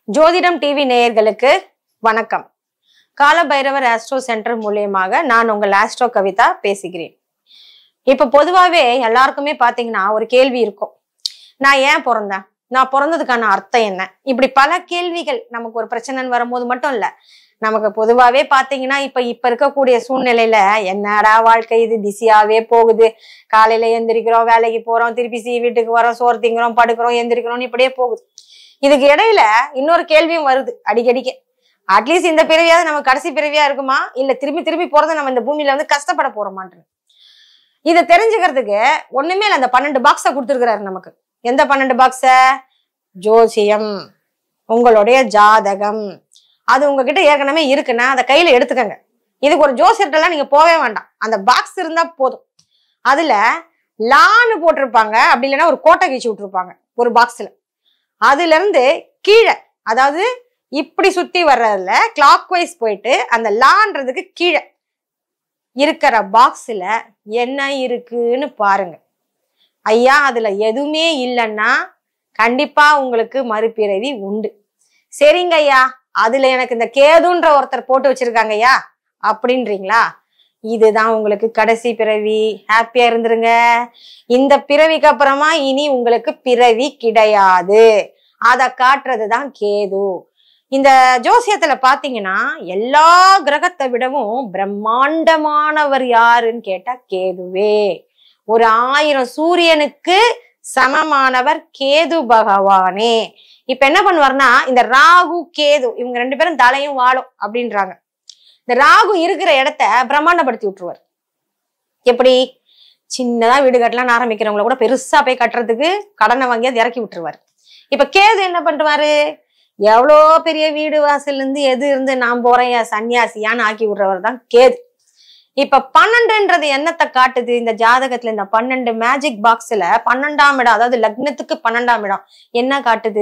ஜோதிடம் டிவி நேயர்களுக்கு வணக்கம் காலபைரவர் ஆஸ்ட்ரோ சென்டர் மூலியமாக நான் உங்கள் ஆஸ்ட்ரோ கவிதா பேசுகிறேன் இப்ப பொதுவாவே எல்லாருக்குமே பாத்தீங்கன்னா ஒரு கேள்வி இருக்கும் நான் ஏன் பிறந்தேன் நான் பிறந்ததுக்கான அர்த்தம் என்ன இப்படி பல கேள்விகள் நமக்கு ஒரு பிரச்சனைன்னு வரும்போது மட்டும் இல்ல நமக்கு பொதுவாவே பாத்தீங்கன்னா இப்ப இப்ப இருக்கக்கூடிய சூழ்நிலையில என்னடா வாழ்க்கை இது பிஸியாவே போகுது காலையில எந்திரிக்கிறோம் வேலைக்கு போறோம் திருப்பி சி வீட்டுக்கு வரோம் சோறு திங்கிறோம் படுக்கிறோம் எந்திரிக்கிறோம் இப்படியே போகுது இதுக்கு இடையில இன்னொரு கேள்வியும் வருது அடிக்கடிக்க அட்லீஸ்ட் இந்த பிறவியாவது நம்ம கடைசி பிறவியா இருக்குமா இல்ல திரும்பி திரும்பி போறது நம்ம இந்த பூமியில வந்து கஷ்டப்பட போறோமான்னு இதை தெரிஞ்சுக்கிறதுக்கு ஒண்ணுமே இல்ல அந்த பன்னெண்டு பாக்ஸ கொடுத்துருக்கிறாரு நமக்கு எந்த பன்னெண்டு பாக்ஸ ஜோசியம் உங்களுடைய ஜாதகம் அது உங்ககிட்ட ஏற்கனவே இருக்குன்னா அதை கையில எடுத்துக்கங்க இதுக்கு ஒரு ஜோசியர்கிட்டலாம் நீங்க போவே வேண்டாம் அந்த பாக்ஸ் இருந்தா போதும் அதுல லான்னு போட்டிருப்பாங்க அப்படி இல்லைன்னா ஒரு கோட்டை கீச்சு விட்டுருப்பாங்க ஒரு பாக்ஸ்ல அதுல இருந்து கீழே அதாவது இப்படி சுத்தி வர்றதுல கிளாக் வைஸ் போயிட்டு அந்த லான்றதுக்கு கீழே இருக்கிற பாக்ஸ்ல என்ன இருக்குன்னு பாருங்க ஐயா அதுல எதுவுமே இல்லைன்னா கண்டிப்பா உங்களுக்கு மறுபிறவி உண்டு சரிங்க ஐயா அதுல எனக்கு இந்த கேதுன்ற ஒருத்தர் போட்டு வச்சிருக்காங்க ஐயா அப்படின்றீங்களா இதுதான் உங்களுக்கு கடைசி பிறவி ஹாப்பியா இருந்துருங்க இந்த பிறவிக்கு அப்புறமா இனி உங்களுக்கு பிறவி கிடையாது அத காட்டுறதுதான் கேது இந்த ஜோசியத்துல பாத்தீங்கன்னா எல்லா கிரகத்தை விடவும் பிரம்மாண்டமானவர் யாருன்னு கேட்டா கேதுவே ஒரு ஆயிரம் சூரியனுக்கு சமமானவர் கேது பகவானே இப்ப என்ன பண்ணுவார்னா இந்த ராகு கேது இவங்க ரெண்டு பேரும் தலையும் வாழும் அப்படின்றாங்க இந்த ராகு இருக்கிற இடத்த பிரம்மாண்டப்படுத்தி விட்டுருவார் எப்படி சின்னதா வீடு கட்டலாம்னு ஆரம்பிக்கிறவங்கள கூட பெருசா போய் கட்டுறதுக்கு கடனை வாங்கி அதை இறக்கி விட்டுருவாரு இப்ப கேது என்ன பண்ணுவாரு எவ்வளோ பெரிய வீடு வாசல்ல இருந்து எது இருந்து நான் போறேன் என் சன்னியாசியான்னு ஆக்கி விடுறவர் தான் கேது இப்ப பன்னெண்டுன்றது என்னத்தை காட்டுது இந்த ஜாதகத்துல இந்த பன்னெண்டு மேஜிக் பாக்ஸ்ல பன்னெண்டாம் இடம் அதாவது லக்னத்துக்கு பன்னெண்டாம் இடம் என்ன காட்டுது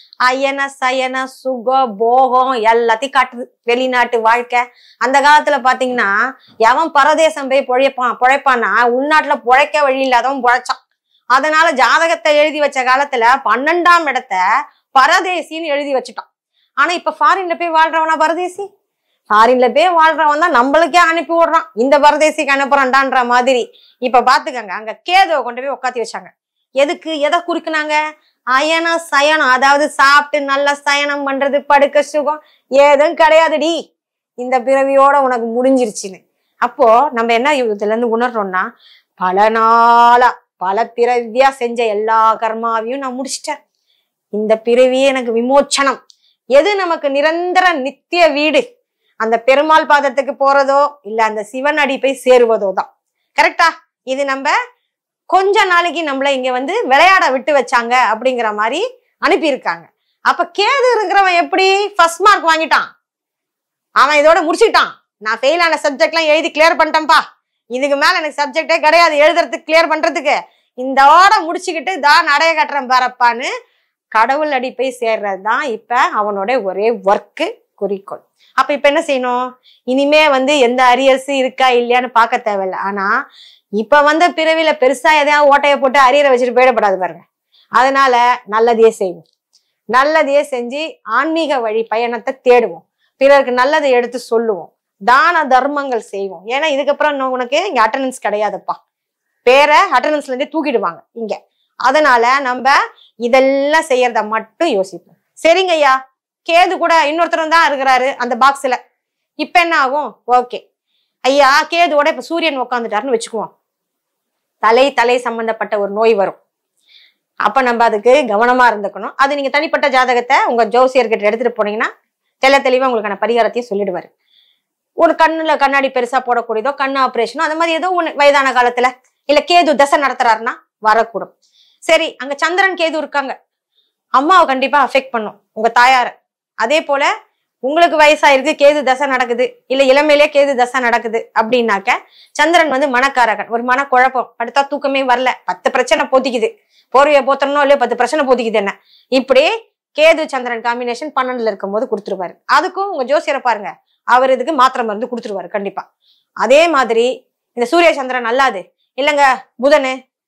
அயன சயன சுக போகம் எல்லாத்தையும் காட்டுது வெளிநாட்டு வாழ்க்கை அந்த காலத்துல பாத்தீங்கன்னா எவன் பரதேசம் போய் பொழைப்பான் பொழைப்பான்னா உள்நாட்டுல பொழைக்க வழி இல்லாதவன் பொழைச்சான் அதனால ஜாதகத்தை எழுதி வச்ச காலத்துல பன்னெண்டாம் இடத்த பரதேசின்னு எழுதி வச்சுட்டான் ஆனா இப்ப ஃபாரின்ல போய் வாழ்றவனா பரதேசி ஃபாரின்ல போய் வாழ்றவன் தான் நம்மளுக்கே அனுப்பி விடுறான் இந்த பரதேசிக்கு அனுப்புறான்டான்ற மாதிரி இப்ப பாத்துக்கங்க அங்க கேதுவை கொண்டு போய் உட்காத்தி வச்சாங்க எதுக்கு எதை குறிக்குனாங்க அயனம் சயனம் அதாவது சாப்பிட்டு நல்லா சயனம் பண்றது படுக்க சுகம் ஏதும் கிடையாதுடி இந்த பிறவியோட உனக்கு முடிஞ்சிருச்சுன்னு அப்போ நம்ம என்ன இதுல இருந்து உணர்றோம்னா பல நாளா பல பிறவியா செஞ்ச எல்லா கர்மாவையும் நான் முடிச்சிட்டேன் இந்த பிறவியே எனக்கு விமோச்சனம் எது நமக்கு நிரந்தர நித்திய வீடு அந்த பெருமாள் பாதத்துக்கு போறதோ இல்ல அந்த சிவன் அடி போய் சேருவதோ தான் கரெக்டா இது நம்ம கொஞ்ச நாளைக்கு நம்மள இங்க வந்து விளையாட விட்டு வச்சாங்க அப்படிங்கிற மாதிரி அனுப்பியிருக்காங்க அப்ப கேது இருக்கிறவன் எப்படி ஃபர்ஸ்ட் மார்க் வாங்கிட்டான் அவன் இதோட முடிச்சுக்கிட்டான் நான் ஃபெயில் ஆன சப்ஜெக்ட்லாம் எழுதி கிளியர் பண்ணிட்டேன்ப்பா இதுக்கு மேல எனக்கு சப்ஜெக்டே கிடையாது எழுதுறதுக்கு கிளியர் பண்றதுக்கு இந்த ஓட முடிச்சுக்கிட்டு தான் நடைய கட்டுறேன் பாரப்பான்னு கடவுள் அடி போய் சேர்றது தான் இப்ப அவனோட ஒரே ஒர்க்கு குறிக்கோள் அப்ப இப்ப என்ன செய்யணும் இனிமே வந்து எந்த அரியர்ஸ் இருக்கா இல்லையான்னு பார்க்க தேவையில்ல ஆனா இப்ப வந்த பிறவில பெருசா எதையாவது ஓட்டைய போட்டு அரியரை வச்சுட்டு போயிடப்படாது பாருங்க அதனால நல்லதையே செய்வோம் நல்லதையே செஞ்சு ஆன்மீக வழி பயணத்தை தேடுவோம் பிறருக்கு நல்லதை எடுத்து சொல்லுவோம் தான தர்மங்கள் செய்வோம் ஏன்னா இதுக்கப்புறம் இன்னும் உனக்கு இங்க அட்டண்டன்ஸ் கிடையாதுப்பா பேரை அட்டண்டன்ஸ்ல இருந்தே தூக்கிடுவாங்க இங்க அதனால நம்ம இதெல்லாம் செய்யறத மட்டும் யோசிப்போம் சரிங்க ஐயா கேது கூட இன்னொருத்தரும் தான் இருக்கிறாரு அந்த பாக்ஸ்ல இப்ப என்ன ஆகும் ஓகே ஐயா கேதுவோட இப்ப சூரியன் உட்காந்துட்டாருன்னு வச்சுக்குவோம் தலை தலை சம்பந்தப்பட்ட ஒரு நோய் வரும் அப்ப நம்ம அதுக்கு கவனமா இருந்துக்கணும் அது நீங்க தனிப்பட்ட ஜாதகத்தை உங்க ஜோசியர்கிட்ட எடுத்துட்டு போனீங்கன்னா தெள்ள தெளிவா உங்களுக்கான பரிகாரத்தையும் சொல்லிடுவாரு ஒரு கண்ணுல கண்ணாடி பெருசா போடக்கூடியதோ கண்ணு ஆபரேஷனோ அந்த மாதிரி ஏதோ ஒண்ணு வயதான காலத்துல இல்ல கேது தசை நடத்துறாருன்னா வரக்கூடும் சரி அங்க சந்திரன் கேது இருக்காங்க அம்மாவை கண்டிப்பா அஃபெக்ட் பண்ணும் உங்க தாயார அதே போல உங்களுக்கு வயசாயிருக்கு கேது தசை நடக்குது இல்ல இளமையிலே கேது தசை நடக்குது அப்படின்னாக்க சந்திரன் வந்து மனக்காரகன் ஒரு மனக்குழப்பம் படுத்தா தூக்கமே வரல பத்து பிரச்சனை போத்திக்குது போர்வையை போத்தணும் இல்லையோ பத்து பிரச்சனை போத்திக்குது என்ன இப்படி கேது சந்திரன் காம்பினேஷன் பன்னெண்டுல இருக்கும் போது கொடுத்துருவாரு அதுக்கும் உங்க ஜோசியரை பாருங்க அவர் இதுக்கு மாத்திரை மருந்து கொடுத்துருவாரு கண்டிப்பா அதே மாதிரி இந்த சூரிய சந்திரன் அல்லாது இல்லைங்க புதனு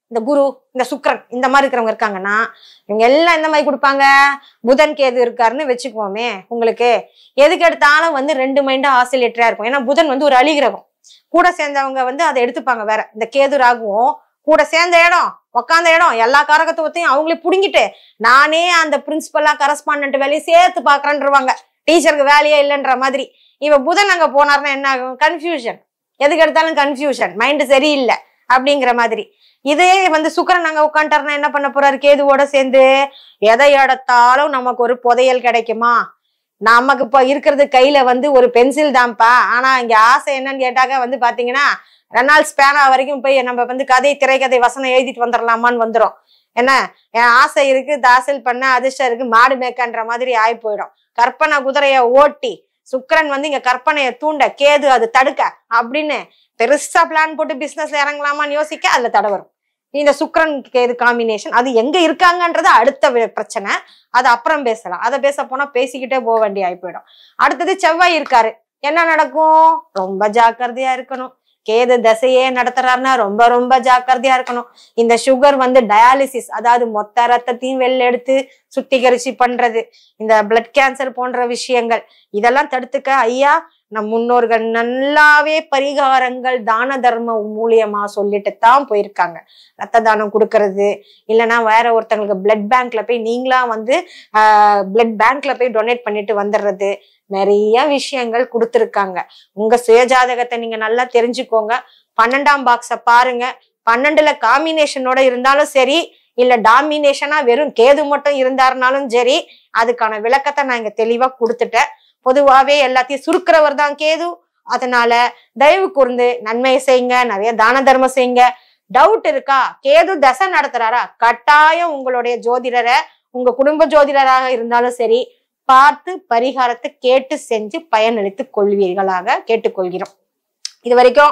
இந்த குரு இந்த சுக்கிரன் இந்த மாதிரி இருக்கிறவங்க இருக்காங்கன்னா இவங்க எல்லாம் எந்த மாதிரி கொடுப்பாங்க புதன் கேது இருக்காருன்னு வச்சுக்குவோமே உங்களுக்கு எதுக்கு எடுத்தாலும் வந்து ரெண்டு மைண்டா ஆசிலேட்டரா இருக்கும் ஏன்னா புதன் வந்து ஒரு அழிகிரகம் கூட சேர்ந்தவங்க வந்து அதை எடுத்துப்பாங்க வேற இந்த கேது ராகுவும் கூட சேர்ந்த இடம் உக்காந்த இடம் எல்லா காரகத்துவத்தையும் அவங்களே புடுங்கிட்டு நானே அந்த பிரின்சிபலா கரஸ்பாண்டன்ட் வேலையை சேர்த்து பாக்குறேன்றவாங்க டீச்சருக்கு வேலையே இல்லைன்ற மாதிரி இவ புதன் அங்க போனார்னா என்ன ஆகும் கன்ஃபியூஷன் எதுக்கு எடுத்தாலும் கன்ஃபியூஷன் மைண்ட் சரியில்லை அப்படிங்கிற மாதிரி இதே வந்து சுக்கரன் அங்க உட்காந்துட்டாருன்னா என்ன பண்ண போறாரு கேதுவோட சேர்ந்து எதை எடுத்தாலும் நமக்கு ஒரு புதையல் கிடைக்குமா நமக்கு இப்ப இருக்கிறது கையில வந்து ஒரு பென்சில் தான்ப்பா ஆனா இங்க ஆசை என்னன்னு கேட்டாக்க வந்து பாத்தீங்கன்னா ரெனால்ட்ஸ் பேனா வரைக்கும் போய் நம்ம வந்து கதை திரைக்கதை வசனம் எழுதிட்டு வந்துடலாமான்னு வந்துடும் என்ன என் ஆசை இருக்கு தாசல் பண்ண அதிர்ஷ்டம் இருக்கு மாடு மேக்கன்ற மாதிரி ஆகி போயிடும் கற்பனை குதிரைய ஓட்டி சுக்கிரன் வந்து இங்க கற்பனையை தூண்ட கேது அது தடுக்க அப்படின்னு பெருசா பிளான் போட்டு பிசினஸ்ல இறங்கலாமான்னு யோசிக்க அதுல தடை வரும் இந்த சுக்கிரன் கேது காம்பினேஷன் அது எங்க இருக்காங்கன்றது அடுத்த வி- பிரச்சனை அது அப்புறம் பேசலாம் அதை பேச போனா பேசிக்கிட்டே போக வேண்டிய ஆகி போயிடும் அடுத்தது செவ்வாய் இருக்காரு என்ன நடக்கும் ரொம்ப ஜாக்கிரதையா இருக்கணும் கேது தசையே நடத்துறாருன்னா ரொம்ப ரொம்ப ஜாக்கிரதையா இருக்கணும் இந்த சுகர் வந்து டயாலிசிஸ் அதாவது மொத்த ரத்தத்தையும் வெளில எடுத்து சுத்திகரிச்சு பண்றது இந்த பிளட் கேன்சர் போன்ற விஷயங்கள் இதெல்லாம் தடுத்துக்க ஐயா நம் முன்னோர்கள் நல்லாவே பரிகாரங்கள் தான தர்மம் மூலியமா சொல்லிட்டு தான் போயிருக்காங்க ரத்த தானம் கொடுக்கறது இல்லைன்னா வேற ஒருத்தங்களுக்கு பிளட் பேங்க்ல போய் நீங்களா வந்து பிளட் பேங்க்ல போய் டொனேட் பண்ணிட்டு வந்துடுறது நிறைய விஷயங்கள் கொடுத்துருக்காங்க உங்க சுயஜாதகத்தை நீங்க நல்லா தெரிஞ்சுக்கோங்க பன்னெண்டாம் பாக்ஸ பாருங்க பன்னெண்டுல காம்பினேஷனோட இருந்தாலும் சரி இல்ல டாமினேஷனா வெறும் கேது மட்டும் இருந்தாருனாலும் சரி அதுக்கான விளக்கத்தை நான் இங்க தெளிவா கொடுத்துட்டேன் பொதுவாவே எல்லாத்தையும் சுருக்கிறவர் தான் கேது அதனால தயவு கூர்ந்து நன்மையை செய்யுங்க நிறைய தான தர்மம் செய்யுங்க டவுட் இருக்கா கேது தசை நடத்துறாரா கட்டாயம் உங்களுடைய ஜோதிடரை உங்க குடும்ப ஜோதிடராக இருந்தாலும் சரி பார்த்து பரிகாரத்தை கேட்டு செஞ்சு பயனளித்துக் கொள்வீர்களாக கேட்டுக்கொள்கிறோம் இது வரைக்கும்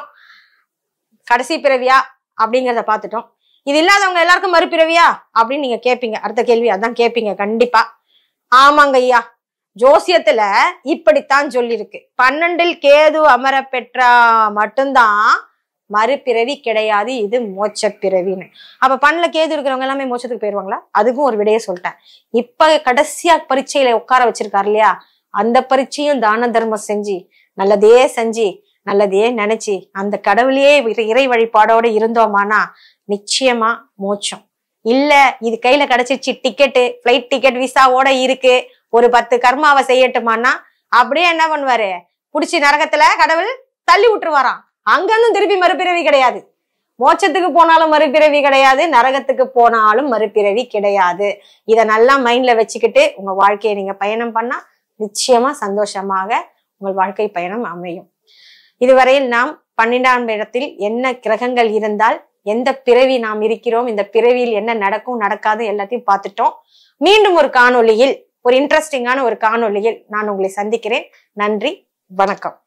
கடைசி பிறவியா அப்படிங்கிறத பார்த்துட்டோம் இது இல்லாதவங்க எல்லாருக்கும் மறுபிறவியா அப்படின்னு நீங்க கேட்பீங்க அடுத்த கேள்வி அதான் கேட்பீங்க கண்டிப்பா ஆமாங்க ஐயா ஜோசியத்துல இப்படித்தான் சொல்லியிருக்கு பன்னெண்டில் கேது அமர பெற்றா மட்டும்தான் மறுபிறவி கிடையாது இது மோட்ச பிறவின்னு அப்ப பண்ல கேது இருக்கிறவங்க எல்லாமே மோட்சத்துக்கு போயிருவாங்களா அதுக்கும் ஒரு விடையை சொல்லிட்டேன் இப்ப கடைசியா பரீட்சையில உட்கார வச்சிருக்காரு இல்லையா அந்த பரீட்சையும் தான தர்மம் செஞ்சு நல்லதே செஞ்சு நல்லதையே நினைச்சு அந்த கடவுளையே இறை- இறை வழிபாடோட இருந்தோமானா நிச்சயமா மோட்சம் இல்ல இது கையில கிடைச்சிச்சு டிக்கெட்டு ஃபிளைட் டிக்கெட் விசாவோட இருக்கு ஒரு பத்து கர்மாவை செய்யட்டுமான்னா அப்படியே என்ன பண்ணுவாரு புடிச்சு நரகத்துல கடவுள் தள்ளி விட்டுருவாராம் அங்கிருந்தும் திருப்பி மறுபிறவி கிடையாது மோட்சத்துக்கு போனாலும் மறுபிறவி கிடையாது நரகத்துக்கு போனாலும் மறுபிறவி கிடையாது இத நல்லா மைண்ட்ல வச்சுக்கிட்டு உங்க வாழ்க்கையை நீங்க பயணம் பண்ணா நிச்சயமா சந்தோஷமாக உங்கள் வாழ்க்கை பயணம் அமையும் இதுவரையில் நாம் பன்னிரெண்டாம் இடத்தில் என்ன கிரகங்கள் இருந்தால் எந்த பிறவி நாம் இருக்கிறோம் இந்த பிறவியில் என்ன நடக்கும் நடக்காது எல்லாத்தையும் பார்த்துட்டோம் மீண்டும் ஒரு காணொளியில் ஒரு இன்ட்ரெஸ்டிங்கான ஒரு காணொளியில் நான் உங்களை சந்திக்கிறேன் நன்றி வணக்கம்